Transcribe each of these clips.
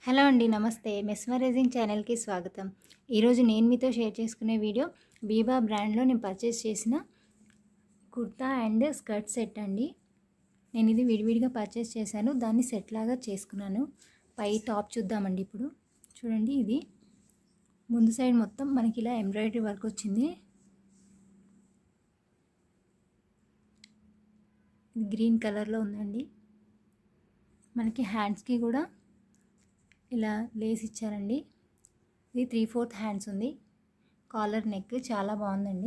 hello అండి నమస్తే mesmerising ఛానల్కి స్వాగతం ఈరోజు నేను మీతో షేర్ చేసుకునే వీడియో బీబా బ్రాండ్లో నేను పర్చేస్ చేసిన కుర్తా అండ్ స్కర్ట్ సెట్ అండి నేను ఇది విడివిడిగా పర్చేస్ చేశాను దాన్ని సెట్ లాగా చేసుకున్నాను పై టాప్ చూద్దామండి ఇప్పుడు చూడండి ఇది ముందు సైడ్ మొత్తం మనకి ఇలా ఎంబ్రాయిడరీ వర్క్ వచ్చింది ఇది గ్రీన్ కలర్లో ఉందండి మనకి హ్యాండ్స్కి కూడా ఇలా లేస్ ఇచ్చారండి ఇది త్రీ ఫోర్త్ హ్యాండ్స్ ఉంది కాలర్ నెక్ చాలా బాగుందండి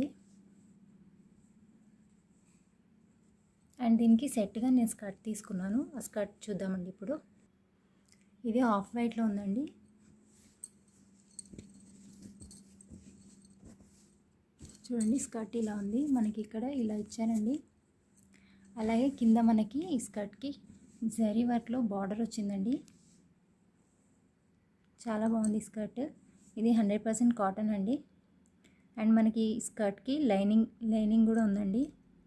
అండ్ దీనికి సెట్గా నేను స్కర్ట్ తీసుకున్నాను ఆ స్కర్ట్ చూద్దామండి ఇప్పుడు ఇది ఆఫ్ వైట్లో ఉందండి చూడండి స్కర్ట్ ఇలా ఉంది మనకి ఇక్కడ ఇలా ఇచ్చారండి అలాగే కింద మనకి ఈ స్కర్ట్కి జరీ వర్క్లో బార్డర్ వచ్చిందండి చాలా బాగుంది స్కర్ట్ ఇది హండ్రెడ్ పర్సెంట్ కాటన్ అండి అండ్ మనకి స్కర్ట్కి లైనింగ్ లైనింగ్ కూడా ఉందండి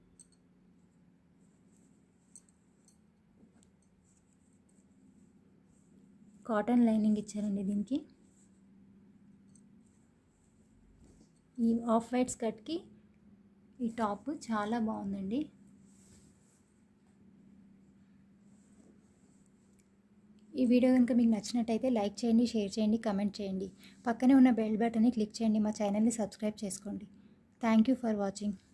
కాటన్ లైనింగ్ ఇచ్చారండి దీనికి ఈ ఆఫ్ వైట్ స్కర్ట్కి ఈ టాప్ చాలా బాగుందండి ఈ వీడియో కనుక మీకు నచ్చినట్టయితే లైక్ చేయండి షేర్ చేయండి కమెంట్ చేయండి పక్కనే ఉన్న బెల్ బటన్ని క్లిక్ చేయండి మా ఛానల్ని సబ్స్క్రైబ్ చేసుకోండి థ్యాంక్ యూ ఫర్ వాచింగ్